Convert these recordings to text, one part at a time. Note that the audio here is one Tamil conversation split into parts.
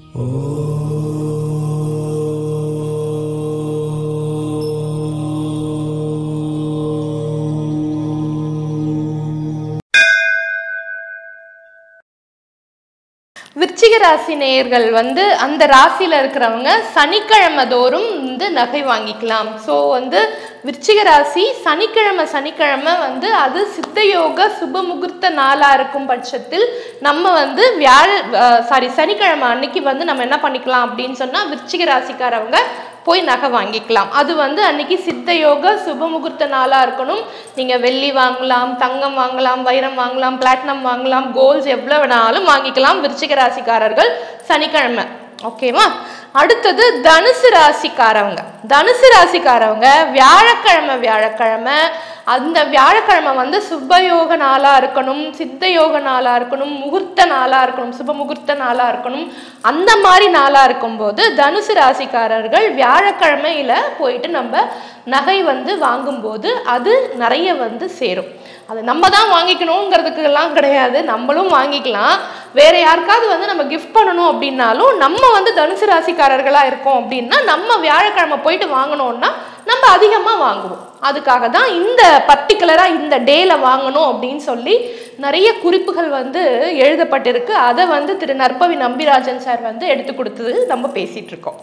விருச்சிக ராசி நேயர்கள் வந்து அந்த ராசியில இருக்கிறவங்க சனிக்கிழமை தோறும் வந்து நகை வாங்கிக்கலாம் ஸோ வந்து விருச்சிக ராசி சனிக்கிழமை சனிக்கிழமை வந்து அது சித்தயோக சுப முகூர்த்த நாளா இருக்கும் பட்சத்தில் நம்ம வந்து வியாழ சாரி சனிக்கிழமை அன்னைக்கு வந்து நம்ம என்ன பண்ணிக்கலாம் அப்படின்னு சொன்னா விருச்சிக ராசிக்காரவங்க போய் நகை வாங்கிக்கலாம் அது வந்து அன்னைக்கு சித்த யோக சுப முகூர்த்த நாளாக இருக்கணும் நீங்கள் வெள்ளி வாங்கலாம் தங்கம் வாங்கலாம் வைரம் வாங்கலாம் பிளாட்டினம் வாங்கலாம் கோல்ஸ் எவ்வளோ வேணாலும் வாங்கிக்கலாம் விருச்சிக ராசிக்காரர்கள் சனிக்கிழமை ஓகேவா அடுத்தது தனுசு ராசிக்காரவங்க தனுசு ராசிக்காரவங்க வியாழக்கிழமை வியாழக்கிழமை அந்த வியாழக்கிழமை வந்து சுபயோக நாளாக இருக்கணும் சித்த யோக நாளாக இருக்கணும் முகூர்த்த நாளாக இருக்கணும் சுப முகூர்த்த நாளாக இருக்கணும் அந்த மாதிரி நாளாக இருக்கும்போது தனுசு ராசிக்காரர்கள் வியாழக்கிழமையில போயிட்டு நம்ம நகை வந்து வாங்கும்போது அது நிறைய வந்து சேரும் அது நம்ம தான் வாங்கிக்கணுங்கிறதுக்கு எல்லாம் கிடையாது நம்மளும் வாங்கிக்கலாம் வேற யாருக்காவது வந்து நம்ம கிஃப்ட் பண்ணணும் அப்படின்னாலும் நம்ம வந்து தனுசு ராசிக்காரர்களா இருக்கோம் அப்படின்னா நம்ம வியாழக்கிழமை போயிட்டு வாங்கினோம்னா நம்ம அதிகமாக வாங்குவோம் அதுக்காக தான் இந்த பர்டிகுலராக இந்த டேல வாங்கணும் அப்படின்னு சொல்லி நிறைய குறிப்புகள் வந்து எழுதப்பட்டிருக்கு அதை வந்து திரு நற்பவி நம்பிராஜன் சார் வந்து எடுத்து கொடுத்தது நம்ம பேசிட்டு இருக்கோம்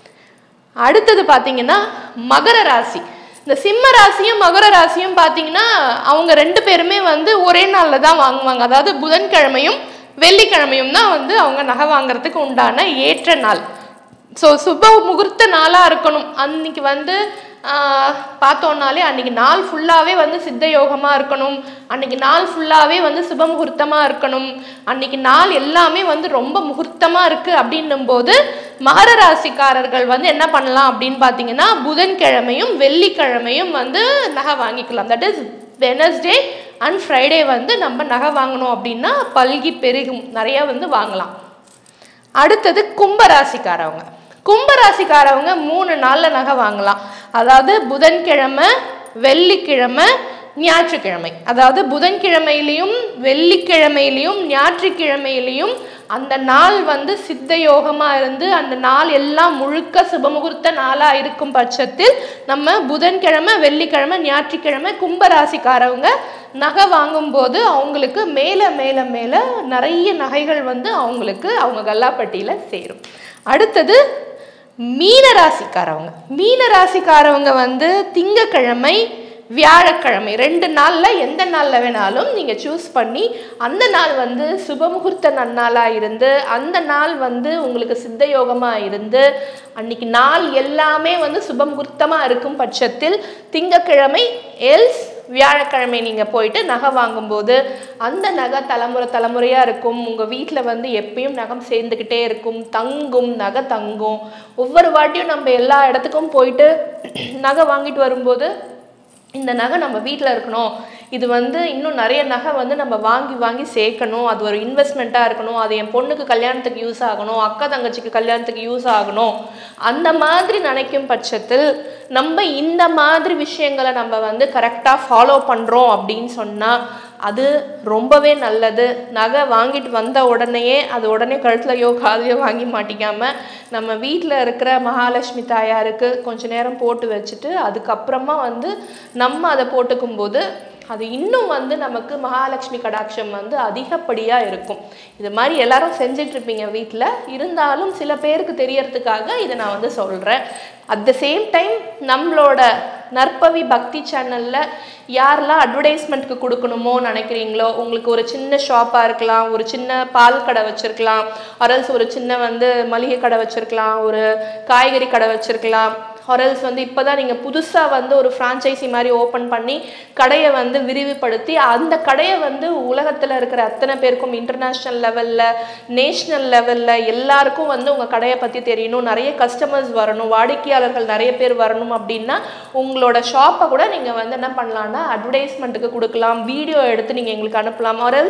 அடுத்தது பார்த்தீங்கன்னா மகர ராசி இந்த சிம்ம ராசியும் மகர ராசியும் பார்த்தீங்கன்னா அவங்க ரெண்டு பேருமே வந்து ஒரே நாளில் தான் வாங்குவாங்க அதாவது புதன்கிழமையும் வெள்ளிக்கிழமையும் தான் வந்து அவங்க நகை வாங்குறதுக்கு உண்டான ஏற்ற நாள் ஸோ சுப முகூர்த்த நாளாக இருக்கணும் அன்னைக்கு வந்து ஆஹ், பார்த்தோன்னாலே அன்னைக்கு நாள் ஃபுல்லாகவே வந்து சித்த யோகமாக இருக்கணும் அன்னைக்கு நாள் ஃபுல்லாகவே வந்து சுப முகூர்த்தமாக இருக்கணும் அன்னைக்கு நாள் எல்லாமே வந்து ரொம்ப முகூர்த்தமாக இருக்குது அப்படின்னும் போது மகர ராசிக்காரர்கள் வந்து என்ன பண்ணலாம் அப்படின்னு பார்த்தீங்கன்னா புதன்கிழமையும் வெள்ளிக்கிழமையும் வந்து நகை வாங்கிக்கலாம் that is Wednesday and Friday வந்து நம்ம நகை வாங்கணும் அப்படின்னா பல்கி பெருகும் நிறைய வந்து வாங்கலாம் அடுத்தது கும்பராசிக்காரவங்க கும்பராசிக்காரவங்க மூணு நாளில் நகை வாங்கலாம் அதாவது புதன்கிழமை வெள்ளிக்கிழமை ஞாயிற்றுக்கிழமை அதாவது புதன்கிழமையிலையும் வெள்ளிக்கிழமையிலையும் ஞாயிற்றுக்கிழமையிலையும் அந்த நாள் வந்து சித்த யோகமாக இருந்து அந்த நாள் எல்லாம் முழுக்க சுபமுகூர்த்த நாளாக இருக்கும் பட்சத்தில் நம்ம புதன்கிழமை வெள்ளிக்கிழமை ஞாயிற்றுக்கிழமை கும்பராசிக்காரவங்க நகை வாங்கும்போது அவங்களுக்கு மேலே மேலே மேலே நிறைய நகைகள் வந்து அவங்களுக்கு அவங்க கல்லாப்பட்டியில் சேரும் அடுத்தது மீன ராசிக்காரவங்க மீன ராசிக்காரவங்க வந்து திங்கக்கிழமை வியாழக்கிழமை ரெண்டு நாளில் எந்த நாளில் வேணாலும் நீங்கள் சூஸ் பண்ணி அந்த நாள் வந்து சுபமுகூர்த்த நன்னாளாக இருந்து அந்த நாள் வந்து உங்களுக்கு சித்த யோகமாக இருந்து அன்னைக்கு நாள் எல்லாமே வந்து சுபமுகூர்த்தமாக இருக்கும் பட்சத்தில் திங்கக்கிழமை எல்ஸ் வியாழக்கிழமை நீங்கள் போயிட்டு நகை வாங்கும்போது அந்த நகை தலைமுறை தலைமுறையாக இருக்கும் உங்கள் வீட்டில் வந்து எப்பயும் நகம் சேர்ந்துக்கிட்டே இருக்கும் தங்கும் நகை தங்கும் ஒவ்வொரு வாட்டியும் நம்ம எல்லா இடத்துக்கும் போயிட்டு நகை வாங்கிட்டு வரும்போது இந்த நகை நம்ம வீட்டில் இருக்கணும் இது வந்து இன்னும் நிறைய நகை வந்து நம்ம வாங்கி வாங்கி சேர்க்கணும் அது ஒரு இன்வெஸ்ட்மெண்ட்டாக இருக்கணும் அது என் பொண்ணுக்கு கல்யாணத்துக்கு யூஸ் ஆகணும் அக்கா தங்கச்சிக்கு கல்யாணத்துக்கு யூஸ் ஆகணும் அந்த மாதிரி நினைக்கும் பட்சத்தில் நம்ம இந்த மாதிரி விஷயங்களை நம்ம வந்து கரெக்டாக ஃபாலோ பண்ணுறோம் அப்படின்னு சொன்னால் அது ரொம்பவே நல்லது நகை வாங்கிட்டு வந்த உடனேயே அது உடனே கழுத்துலையோ காதையோ வாங்கி மாட்டிக்காம நம்ம வீட்டில் இருக்கிற மகாலட்சுமி தாயாருக்கு கொஞ்ச நேரம் போட்டு வச்சுட்டு அதுக்கப்புறமா வந்து நம்ம அதை போட்டுக்கும் போது அது இன்னும் வந்து நமக்கு மகாலட்சுமி கடாட்சம் வந்து அதிகப்படியாக இருக்கும் இது மாதிரி எல்லாரும் செஞ்சுட்டு இருப்பீங்க வீட்டில் இருந்தாலும் சில பேருக்கு தெரியறதுக்காக இதை நான் வந்து சொல்கிறேன் அட் த சேம் டைம் நம்மளோட நற்பவி பக்தி சேனலில் யாரெல்லாம் அட்வர்டைஸ்மெண்ட்க்கு கொடுக்கணுமோ நினைக்கிறீங்களோ உங்களுக்கு ஒரு சின்ன ஷாப்பாக இருக்கலாம் ஒரு சின்ன பால் கடை வச்சுருக்கலாம் அரல்ஸ் ஒரு சின்ன வந்து மளிகை கடை வச்சுருக்கலாம் ஒரு காய்கறி கடை வச்சுருக்கலாம் ஹொரல்ஸ் வந்து இப்போ தான் நீங்கள் புதுசாக வந்து ஒரு ஃப்ரான்ச்சைசி மாதிரி ஓப்பன் பண்ணி கடையை வந்து விரிவுபடுத்தி அந்த கடையை வந்து உலகத்தில் இருக்கிற அத்தனை பேருக்கும் இன்டர்நேஷ்னல் லெவலில் நேஷ்னல் லெவலில் எல்லாருக்கும் வந்து உங்கள் கடையை பற்றி தெரியணும் நிறைய கஸ்டமர்ஸ் வரணும் வாடிக்கையாளர்கள் நிறைய பேர் வரணும் அப்படின்னா உங்களோட ஷாப்பை கூட நீங்கள் வந்து என்ன பண்ணலாம்னா அட்வர்டைஸ்மெண்ட்டுக்கு கொடுக்கலாம் வீடியோ எடுத்து நீங்கள் எங்களுக்கு அனுப்பலாம் ஆர்எல்ஸ்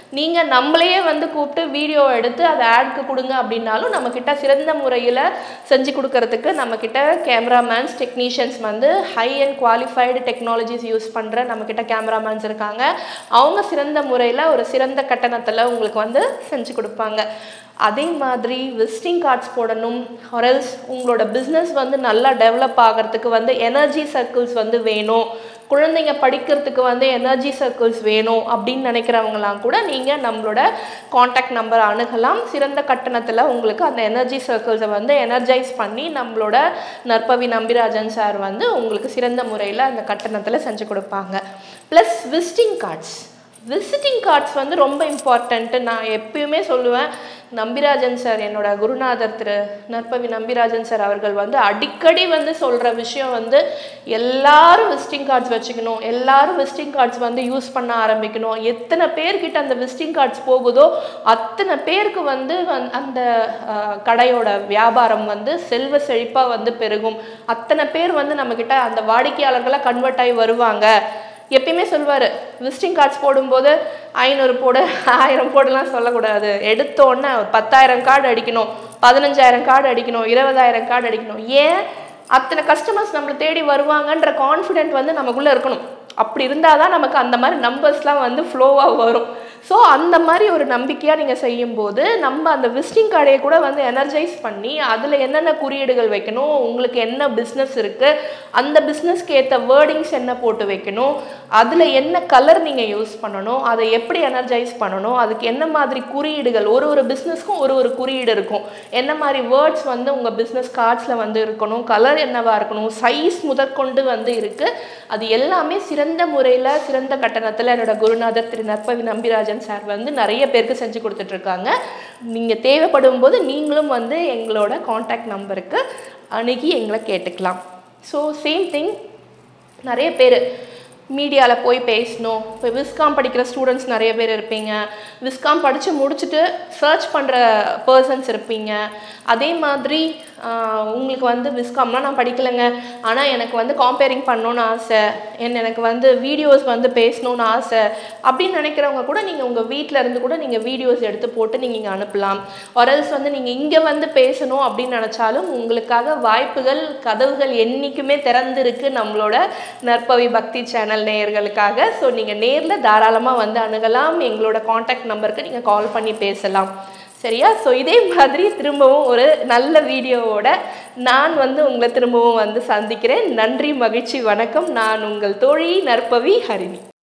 நீங்கள் நம்மளையே வந்து கூப்பிட்டு வீடியோ எடுத்து அதை ஆட்க்கு கொடுங்க அப்படின்னாலும் நம்மக்கிட்ட சிறந்த முறையில் செஞ்சு கொடுக்கறதுக்கு நம்மக்கிட்ட கேமராமேன்ஸ் டெக்னீஷியன்ஸ் வந்து high and qualified technologies use பண்ணுற நம்மக்கிட்ட கேமராமேன்ஸ் இருக்காங்க அவங்க சிறந்த முறையில் ஒரு சிறந்த கட்டணத்தில் உங்களுக்கு வந்து செஞ்சு கொடுப்பாங்க அதே மாதிரி விசிட்டிங் கார்ட்ஸ் போடணும் ஆர்எல்ஸ் உங்களோட பிஸ்னஸ் வந்து நல்லா டெவலப் ஆகிறதுக்கு வந்து எனர்ஜி சர்க்கிள்ஸ் வந்து வேணும் குழந்தைங்க படிக்கிறதுக்கு வந்து எனர்ஜி சர்க்கிள்ஸ் வேணும் அப்படின்னு நினைக்கிறவங்களாம் கூட நீங்கள் நம்மளோட காண்டாக்ட் நம்பர் அணுகலாம் சிறந்த கட்டணத்தில் உங்களுக்கு அந்த எனர்ஜி சர்க்கிள்ஸை வந்து எனர்ஜைஸ் பண்ணி நம்மளோட நற்பவி நம்பிராஜன் சார் வந்து உங்களுக்கு சிறந்த முறையில் அந்த கட்டணத்தில் செஞ்சு கொடுப்பாங்க plus visiting cards visiting cards வந்து ரொம்ப இம்பார்ட்டண்ட்டு நான் எப்பயுமே சொல்லுவேன் நம்பிராஜன் சார் என்னோட குருநாதர் திரு நற்பவி நம்பிராஜன் சார் அவர்கள் வந்து அடிக்கடி வந்து சொல்கிற விஷயம் வந்து எல்லாரும் விசிட்டிங் கார்ட்ஸ் வச்சுக்கணும் எல்லாரும் விசிட்டிங் கார்ட்ஸ் வந்து யூஸ் பண்ண ஆரம்பிக்கணும் எத்தனை பேர்கிட்ட அந்த விசிட்டிங் கார்ட்ஸ் போகுதோ அத்தனை பேருக்கு வந்து வந்- அந்த அஹ், கடையோட வியாபாரம் வந்து செல்வ செழிப்பாக வந்து பெருகும் அத்தனை பேர் வந்து நம்மக்கிட்ட அந்த வாடிக்கையாளர்களாக கன்வெர்ட் ஆகி வருவாங்க எப்பயுமே சொல்வார் விசிட்டிங் கார்ட்ஸ் போடும்போது ஐநூறு போடு ஆயிரம் போடுலாம் சொல்லக்கூடாது எடுத்த உடனே ஒரு பத்தாயிரம் கார்டு அடிக்கணும் பதினஞ்சாயிரம் கார்டு அடிக்கணும் இருபதாயிரம் கார்டு அடிக்கணும் ஏன் அத்தனை கஸ்டமர்ஸ் நம்மளை தேடி வருவாங்கன்ற கான்ஃபிடென்ட் வந்து நமக்குள்ளே இருக்கணும் அப்படி இருந்தால் தான் நமக்கு அந்த மாதிரி நம்பர்ஸ்லாம் வந்து ஃப்ளோவாக வரும் ஸோ அந்த மாதிரி ஒரு நம்பிக்கையாக நீங்கள் செய்யும்போது நம்ம அந்த விசிட்டிங் கார்டையை கூட வந்து எனர்ஜைஸ் பண்ணி அதில் என்னென்ன குறியீடுகள் வைக்கணும் உங்களுக்கு என்ன பிஸ்னஸ் இருக்குது அந்த பிஸ்னஸ்க்கு ஏற்ற வேர்டிங்ஸ் என்ன போட்டு வைக்கணும் அதில் என்ன கலர் நீங்கள் யூஸ் பண்ணணும் அதை எப்படி எனர்ஜைஸ் பண்ணணும் அதுக்கு என்ன மாதிரி குறியீடுகள் ஒரு ஒரு பிஸ்னஸ்க்கும் ஒரு ஒரு குறியீடு இருக்கும் என்ன மாதிரி வேர்ட்ஸ் வந்து உங்கள் பிஸ்னஸ் கார்ட்ஸில் வந்து இருக்கணும் கலர் என்னவா இருக்கணும் சைஸ் முதற்கொண்டு வந்து இருக்குது அது எல்லாமே சிறந்த முறையில் சிறந்த கட்டணத்தில் என்னோட குருநாதர் திரு நற்பவி நம்பிராஜன் சார் வந்து நிறைய பேருக்கு செஞ்சு கொடுத்துட்ருக்காங்க நீங்கள் தேவைப்படும் போது நீங்களும் வந்து எங்களோட காண்டாக்ட் நம்பருக்கு அணுகி எங்களை கேட்டுக்கலாம் ஸோ சேம் திங் நிறைய பேர் மீடியாவில் போய் பேசணும் இப்போ விஸ்காம் படிக்கிற ஸ்டூடெண்ட்ஸ் நிறைய பேர் இருப்பீங்க விஸ்காம் படித்து முடிச்சுட்டு சர்ச் பண்ணுற பர்சன்ஸ் இருப்பீங்க அதே மாதிரி ஆஹ், உங்களுக்கு வந்து விஸ்காம்லாம் நான் படிக்கலைங்க ஆனால் எனக்கு வந்து காம்பேரிங் பண்ணணும்னு ஆசை என்ன எனக்கு வந்து வீடியோஸ் வந்து பேசணும்னு ஆசை அப்படின்னு நினைக்கிறவங்க கூட நீங்கள் உங்கள் வீட்டில் இருந்து கூட நீங்கள் வீடியோஸ் எடுத்து போட்டு நீங்கள் இங்கே அனுப்பலாம் ஒரல்ஸ் வந்து நீங்கள் இங்கே வந்து பேசணும் அப்படின்னு நினச்சாலும் உங்களுக்காக வாய்ப்புகள் கதவுகள் என்றைக்குமே திறந்திருக்கு நம்மளோட நற்பவி பக்தி சேனல் நேயர்களுக்காக ஸோ நீங்கள் நேரில் தாராளமாக வந்து அணுகலாம் எங்களோட காண்டாக்ட் நம்பருக்கு நீங்கள் கால் பண்ணி பேசலாம் சரியா ஸோ இதே மாதிரி திரும்பவும் ஒரு நல்ல வீடியோவோட நான் வந்து உங்களை திரும்பவும் வந்து சந்திக்கிறேன் நன்றி மகிழ்ச்சி வணக்கம் நான் உங்கள் தோழி நற்பவி ஹரிணி